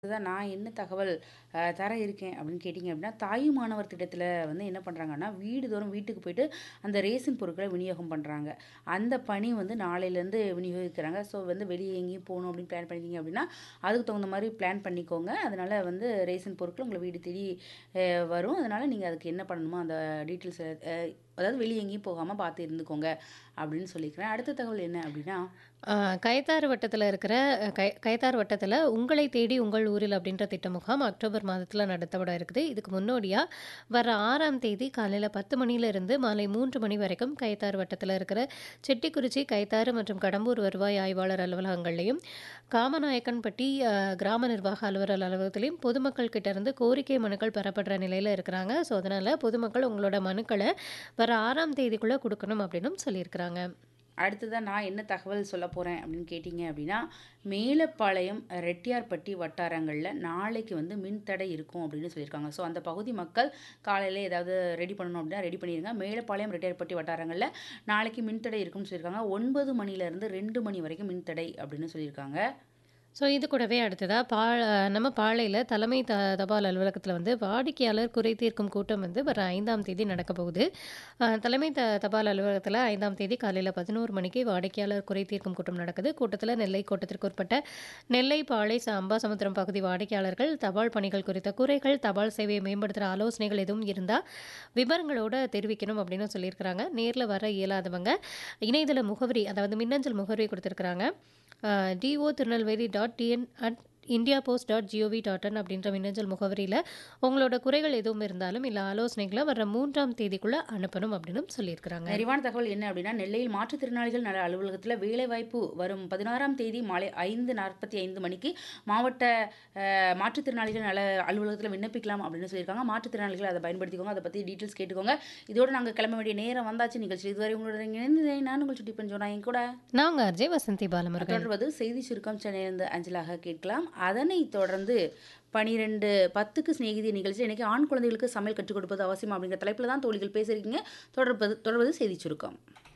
தான் நான் என்ன தகவல் அ தர இருக்கேன் அப்படின்னு கேட்டீங்க அப்படின்னா, தாயுமானவர் திட்டத்தில வந்து என்ன பண்றாங்கன்னா, வீடுதோறும் வீட்டுக்கு போயிட்டு அந்த ரேஷன் பொருட்கள விநியோகம் பண்றாங்க. அந்த பணி வந்து நாளையிலேருந்து விநியோகிக்கிறாங்க. ஸோ வந்து வெளிய எங்கேயும் போணும் அப்படின்னு பிளான் பண்ணியிருக்கீங்க அப்படின்னா, அதுக்கு தகுந்த மாரி பிளான் பண்ணிக்கோங்க. அதனால வந்து ரேஷன் பொருட்கள் உங்கள வீடு தேடி அ வரும். அதனால நீங்க அதுக்கு என்ன பண்ணணுமோ அந்த டீட்டெயில்ஸ் அ அதாவது வெளிய எங்கேயும் போகாம பார்த்து இருந்துக்கோங்க அப்படின்னு சொல்லிக்கிறேன். அடுத்த தகவல் என்ன அப்படின்னா ஆ கயத்தாறு வட்டத்தில இருக்கிற கய கயத்தாறு வட்டத்தில "உங்களை தேடி உங்கள் ஊரில்" அப்படின்ற திட்ட முகாம் அக்டோபர் மாதத்தில நடத்தப்பட இருக்குது. இதுக்கு முன்னோடியா வர 6ஆம் தேதி காலையில 10 மணியிலிருந்து மாலை 3 மணி வரைக்கும் கயத்தாறு வட்டத்தில இருக்கிற செட்டிக்குறிச்சி, கயத்தாறு மற்றும் கடம்பூர் வருவாய் ஆய்வாளர் அலுவலகங்கள்லயும், காமநாயக்கன்பட்டி அ கிராம நிர்வாக அலுவலர் அலுவலகத்திலயும் பொதுமக்கள் கிட்ட இருந்து கோரிக்கை மனுக்கள் பெறப்படுற நிலையில இருக்கிறாங்க. ஸோ அதனால பொதுமக்கள் உங்களோட மனுக்கள வர 6ஆம் தேதிக்குள்ள குடுக்கணும் அப்படின்னும் சொல்லியிருக்கிறாங்க. அடுத்ததா நான் என்ன தகவல் சொல்லப் போறேன் அப்படின்னு கேட்டீங்க அப்படின்னா, மேலப்பாளையம், ரெட்டியார்பட்டி வட்டாரங்கள்ல நாளைக்கு வந்து மின்தடை இருக்கும் அப்படின்னு சொல்லியிருக்காங்க. ஸோ அந்த பகுதி மக்கள் காலையில ஏதாவது ரெடி பண்ணணும் அப்படின்னா ரெடி பண்ணிருங்க. மேலப்பாளையம், ரெட்டியார்பட்டி வட்டாரங்கள்ல நாளைக்கு மின்தடை இருக்குன்னு சொல்லியிருக்காங்க. 9 மணியிலேருந்து 2 மணி வரைக்கும் மின்தடை அப்படின்னு சொல்லியிருக்காங்க. ஸோ இது கூடவே அடுத்ததா பா நம்ம பாளையில தலைமை த தபால் அலுவலகத்தில வந்து வாடிக்கையாளர் குறை தீர்க்கும் கூட்டம் வந்து வர 5ஆம் தேதி நடக்கப் போகுது. அ தலைமை த தபால் அலுவலகத்தில 5ஆம் தேதி காலையில 11 மணிக்கு வாடிக்கையாளர் குறை தீர்க்கும் கூட்டம் நடக்குது. கூட்டத்தில நெல்லை கோட்டத்திற்கு உட்பட்ட நெல்லை, பாளை, ச அம்பாசமுத்திரம் பகுதி வாடிக்கையாளர்கள் தபால் பணிகள் குறித்த குறைகள், தபால் சேவையை மேம்படுத்துற ஆலோசனைகள் எதுவும் இருந்தா விவரங்களோட தெரிவிக்கணும் அப்படின்னு சொல்லியிருக்கிறாங்க. நேர்ல வர இயலாதவங்க இணையதள முகவரி அதாவது மின்னஞ்சல் முகவரி குடுத்திருக்கிறாங்க. அ D O Tirunelveli dot TN at India post dot GOV dot in அப்படின்ற மின்னஞ்சல் முகவரியில உங்களோட குறைகள் எதுவும் இருந்தாலும், இல்ல ஆலோசனைகள வர 3ஆம் தேதிக்குள்ள அனுப்பணும் அப்படின்னும் சொல்லியிருக்கிறாங்க. நிறைவான தகவல் என்ன அப்படின்னா, நெல்லையில் மாற்றுத்திறனாளிகள் நல அலுவலகத்தில வேலைவாய்ப்பு வரும் 16ஆம் தேதி மாலை 5:45 மணிக்கு மாவட்ட அ மாற்றுத்திறனாளிகள் நல அலுவலகத்தில விண்ணப்பிக்கலாம் அப்படின்னு சொல்லியிருக்காங்க. மாற்றுத்திறனாளிகள் அத பயன்படுத்திக்கோங்க. அத பத்தி டீட்டெயில்ஸ் கேட்டுக்கோங்க. இதோட நாங்க கிளம்ப வேண்டிய நேரம் வந்தாச்சு. நிகழ்ச்சியில் இதுவரை உங்களுடன் இணைந்ததை நான் உங்கள் சுட்டி பஞ்சோனா என் கூட நான் உங்க ஆர்ஜே வசந்தி பாலமுருகன். தொடர்வது செய்தி சுருக்கம் சென்னையிலிருந்து அஞ்சலாக கேட்கலாம். அதனைத் தொடர்ந்து 12:10க்கு சிநேகிதி நிகழ்ச்சியில் இன்னைக்கு ஆண் குழந்தைகளுக்கு சமையல் கற்றுக் கொடுப்பது அவசியம் அப்படிங்கிற தலைப்பில தான் தோழிகள் பேச இருக்கீங்க. தொடர்பது தொடர்வது செய்தி சுருக்கம்.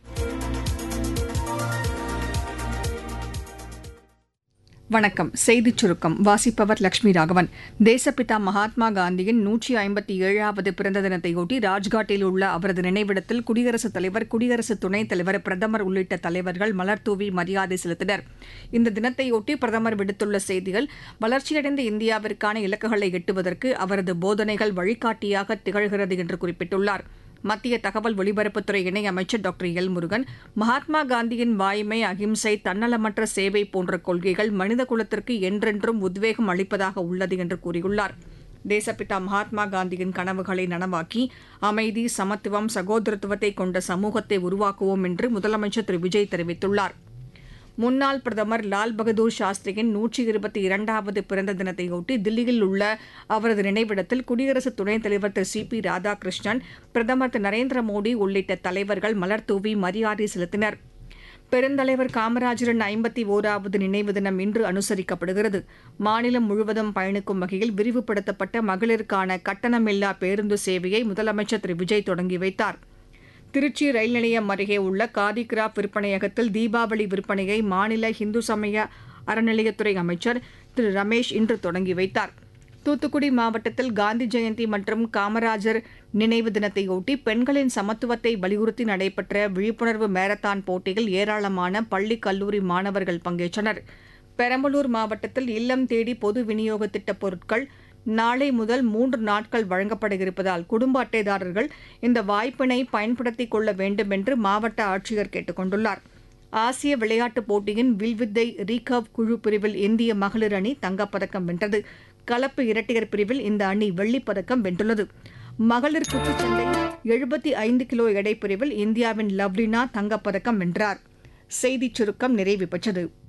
வணக்கம் செய்திச் சுருக்கம் வாசிப்பவர் லட்சுமி ராகவன் தேசப்பிதா மகாத்மா காந்தியின் நூற்றி ஐம்பத்தி ஏழாவது பிறந்த தினத்தையொட்டி ராஜ்காட்டில் உள்ள அவரது நினைவிடத்தில் குடியரசுத் தலைவர் குடியரசு துணைத் தலைவர் பிரதமர் உள்ளிட்ட தலைவர்கள் மலர்தூவி மரியாதை செலுத்தினர் இந்த தினத்தையொட்டி பிரதமர் விடுத்துள்ள செய்தியில் வளர்ச்சியடைந்த இந்தியாவிற்கான இலக்குகளை எட்டுவதற்கு அவரது போதனைகள் வழிகாட்டியாக திகழ்கிறது என்று குறிப்பிட்டுள்ளார் மத்திய தகவல் ஒலிபரப்புத்துறை இணையமைச்சர் டாக்டர் எல் முருகன் மகாத்மா காந்தியின் வாய்மை அகிம்சை தன்னலமற்ற சேவை போன்ற கொள்கைகள் மனித குலத்திற்கு என்றென்றும் உத்வேகம் அளிப்பதாக உள்ளது என்று கூறியுள்ளார் தேசப்பிதா மகாத்மா காந்தியின் கனவுகளை நனவாக்கி அமைதி சமத்துவம் சகோதரத்துவத்தை கொண்ட சமூகத்தை உருவாக்குவோம் என்று முதலமைச்சர் திரு விஜய் தெரிவித்துள்ளார் முன்னாள் பிரதமர் லால் பகதூர் சாஸ்திரியின் நூற்றி இருபத்தி இரண்டாவது பிறந்த தினத்தையொட்டி தில்லியில் உள்ள அவரது நினைவிடத்தில் குடியரசு துணைத் தலைவர் திரு சி பி ராதாகிருஷ்ணன் பிரதமர் திரு நரேந்திர மோடி உள்ளிட்ட தலைவர்கள் மலர்தூவி மரியாதை செலுத்தினர் பெருந்தலைவர் காமராஜரின் ஐம்பத்தி ஓராவது நினைவு தினம் இன்று அனுசரிக்கப்படுகிறது மாநிலம் முழுவதும் பயணிக்கும் வகையில் விரிவுபடுத்தப்பட்ட மகளிருக்கான கட்டணமில்லா பேருந்து சேவையை முதலமைச்சர் திரு விஜய் தொடங்கி வைத்தார் திருச்சி ரயில் நிலையம் அருகே உள்ள காதி கிராப் விற்பனையகத்தில் தீபாவளி விற்பனையை மாநில இந்து சமய அறநிலையத்துறை அமைச்சர் திரு ரமேஷ் இன்று தொடங்கி வைத்தார் தூத்துக்குடி மாவட்டத்தில் காந்தி ஜெயந்தி மற்றும் காமராஜர் நினைவு தினத்தையொட்டி பெண்களின் சமத்துவத்தை வலியுறுத்தி நடைபெற்ற விழிப்புணர்வு மாரத்தான் போட்டியில் ஏராளமான பள்ளி கல்லூரி மாணவர்கள் பங்கேற்றனர் பெரம்பலூர் மாவட்டத்தில் இல்லம் தேடி பொது விநியோக திட்ட பொருட்கள் நாளை முதல் மூன்று நாட்கள் வழங்கப்பட இருப்பதால் குடும்ப அட்டைதாரர்கள் இந்த வாய்ப்பினை பயன்படுத்திக் கொள்ள வேண்டும் என்று மாவட்ட ஆட்சியர் கேட்டுக் கொண்டுள்ளார் ஆசிய விளையாட்டுப் போட்டியின் வில்வித்தை ரீகர்வ் குழு பிரிவில் இந்திய மகளிர் அணி தங்கப்பதக்கம் வென்றது கலப்பு இரட்டையர் பிரிவில் இந்த அணி வெள்ளிப்பதக்கம் வென்றுள்ளது மகளிர் குத்துச்சண்டை எழுபத்தி ஐந்து கிலோ எடை பிரிவில் இந்தியாவின் லவ்லினா தங்கப்பதக்கம் வென்றார் செய்திச் சுருக்கம் நிறைவு பெற்றது